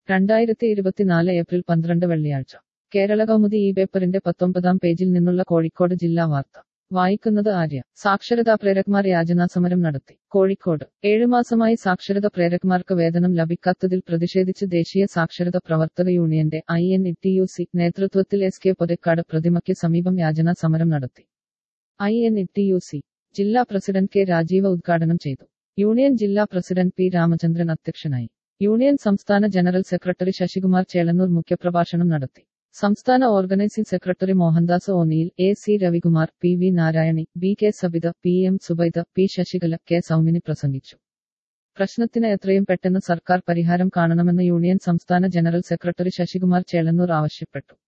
രണ്ടായിരത്തി ഇരുപത്തിനാല് ഏപ്രിൽ പന്ത്രണ്ട് വെള്ളിയാഴ്ച കേരള കൗമുദി ഈ പേപ്പറിന്റെ പത്തൊമ്പതാം പേജിൽ നിന്നുള്ള കോഴിക്കോട് ജില്ലാ വാർത്ത വായിക്കുന്നത് ആര്യ സാക്ഷരതാ പ്രേരക്മാർ യാചനാ സമരം നടത്തി കോഴിക്കോട് ഏഴുമാസമായി സാക്ഷരത പ്രേരക്മാർക്ക് വേതനം ലഭിക്കാത്തതിൽ പ്രതിഷേധിച്ച് ദേശീയ സാക്ഷരത പ്രവർത്തക യൂണിയന്റെ I N T U C സി നേതൃത്വത്തിൽ എസ് കെ പൊതക്കാട് പ്രതിമയ്ക്ക് സമീപം യാചനാ സമരം നടത്തി I N T U C സി ജില്ലാ പ്രസിഡന്റ് കെ രാജീവ ഉദ്ഘാടനം ചെയ്തു യൂണിയൻ ജില്ലാ പ്രസിഡന്റ് പി രാമചന്ദ്രൻ അധ്യക്ഷനായി യൂണിയൻ സംസ്ഥാന ജനറൽ സെക്രട്ടറി ശശികുമാർ ചേളന്നൂർ മുഖ്യപ്രഭാഷണം നടത്തി സംസ്ഥാന ഓർഗനൈസിംഗ് സെക്രട്ടറി മോഹൻദാസ് ഓനിയിൽ A C Ravikumar P V Narayani B K Sabitha P M Subaida P Sasikala K Saumini പ്രസംഗിച്ചു പ്രശ്നത്തിന് എത്രയും പെട്ടെന്ന് സർക്കാർ പരിഹാരം കാണണമെന്ന് യൂണിയൻ സംസ്ഥാന ജനറൽ സെക്രട്ടറി ശശികുമാർ ചേളന്നൂർ ആവശ്യപ്പെട്ടു